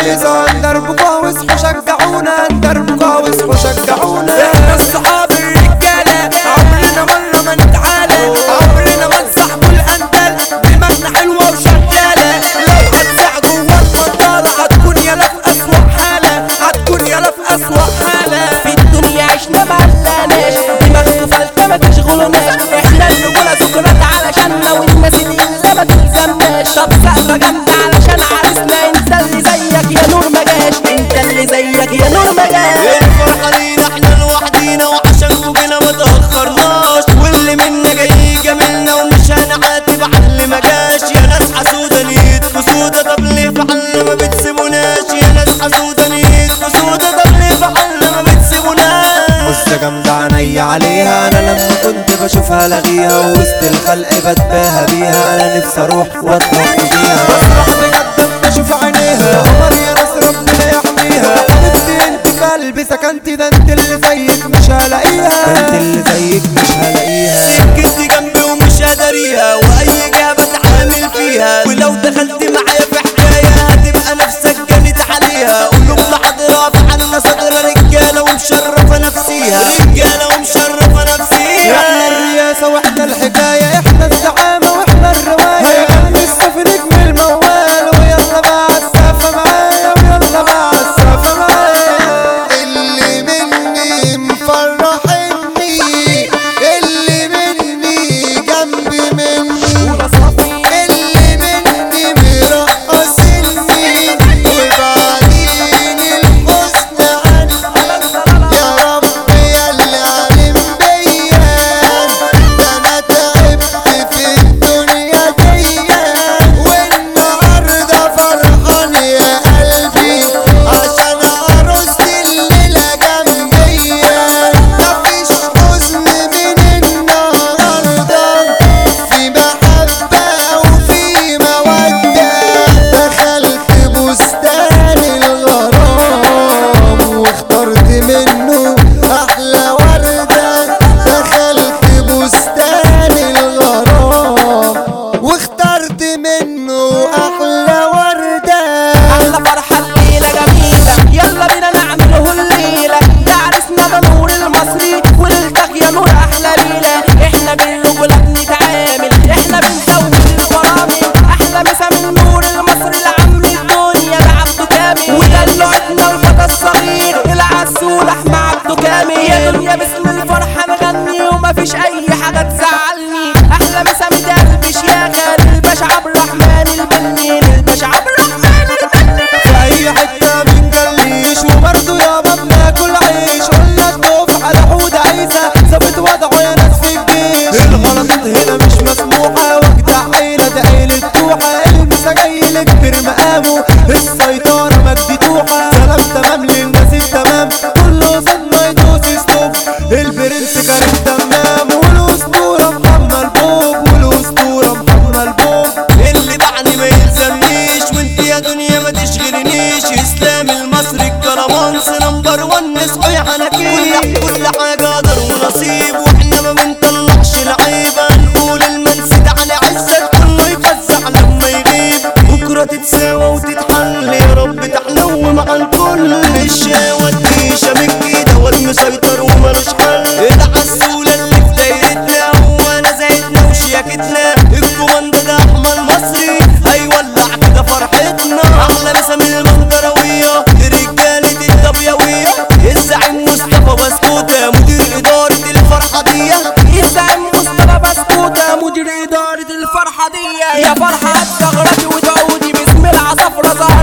عايزة ندربكوا واصحوا شجعونا ندربكوا واصحوا شجعونا احنا الصحاب الرجالة عمرنا مرة ما نتعالى عمرنا ما نصاحبوا الأندل دماغنا حلوة وشغالة لو هتساع جوه المنطقة هتكون يالا في أسوأ حالة هتكون يالا في أسوأ حالة في الدنيا عشنا ما علاناش دماغنا فلتة ما تشغلوناش احنا الرجولة سكرات علشاننا والناس اللي ما تلزمناش طب سقفة جامدة علشان عرسنا انت اللي زيك يا نور ما جاش انت اللي زيك يا نور ما جاش الفرحة لينا احنا لوحدينا وعشان جينا ما تأخرناش واللي منا جاي جميلنا ومش هنعاتب على اللي ما جاش يا ناس حسودة نيتكوا سودة طب ليه في حل ما بتسيبوناش يا ناس حسودة نيتكوا سودة طب ليه في حل ما بتسيبوناش بص جامدة عينيا عليها انا لما كنت بشوفها لاغيها وسط الخلق بتباهى بيها انا نفسي اروح واطلع بيها بفرح بجد اما اشوف عينيها قمر يا ناس ربنا يحميها حبيبتي انت في قلبي سكنتي ده انت اللي زيك مش هلاقيها ده انت اللي زيك مش هلاقيها سكتي جنبي ومش هداريها واي جهة بتعامل فيها ولو دخلت معايا في حكاية هتبقى نفسك جنت عليها قلوبنا حاضرة في عنا صدر رجالة ومشرفة نفسيها رجالة ومشرفة احنا نفسيها الرياسة واحنا الحكاية احنا الزعامة واحنا الرواية هيغني الصف نجم الموال ويلا بقى عالسقفة معايا ويلا بقى عالسقفة معايا اللي مني مفرحني اللي مني جنبي مني اللي مني مرقصني وبعدين الحزن عني يا رب يا اللي علم بيا ده انا تعبت في الدنيا دي والنهارده فرحان يا قلبي عشان عروستي الليله جنبيا مفيش حزن من النهارده في محبه وفي موده دخلت بستان الغرام واخترت منه احلى ورده دخلت بستان الغرام واخترت منه احلى ورده احلى فرحة الليلة جميلة يلا بينا نعمله الليلة ده عرسنا ده نور المصري وليلتك يا نور احلى ليلة احنا بالرجولة بنتعامل احنا بنسوي البرامج احلى مسا من نور المصري لعم الدنيا ده عبده كامل ودلوعتنا الفتى الصغير العسول احمد عبده كامل يا دنيا باسم الفرحة نغني ومفيش اي حاجة تزعلني احلى مسا متقلبش يا خالد الباشا عبد الرحمن البنين الباشا عبد الرحمن البنين في اي حتة بنجليش وبرضه يابا بناكل عيش قلنا الضيوف على حود عيسى ظابط وضعه يا ناس في الجيش الغلطات هنا مش مسموحة واجدع عيلة ده عيلة توحة المسا جاي لكبر مقامه السيطرة مجدي توحة سلام تمام للناس التمام كله صدمة يدوس ستوب البرنس كريم تمام والاسطورة محمد بوب والاسطورة محمد بوب اللي بعني ما يلزمنيش وانت يا دنيا ما تشغلنيش اسلام المصري الكرمانس نمبر ون صحيح انا كل كل حاجه قدر ونصيب واحنا ما بنطلعش لعيبه نقول المنسد على عزك كله يفزع لما يغيب بكره تتساوى وتتحل يا رب تحلو مع الكل الشاوى الديشه من كده والمسيطر ومالوش حل العسوله اللي في دايرتنا هو انا زايدنا وشياكتنا الكوماندا ده احمد مصري هيولع كده فرحتنا احلى مسا من المنظرويه رجاله الطبيويه الزعيم مصطفى بسكوته مدير اداره الفرحه دي الزعيم مصطفى بسكوتة مدير إدارة الفرحة دي يا فرحة هتستغربي وتعودي باسم العصافرة ظهر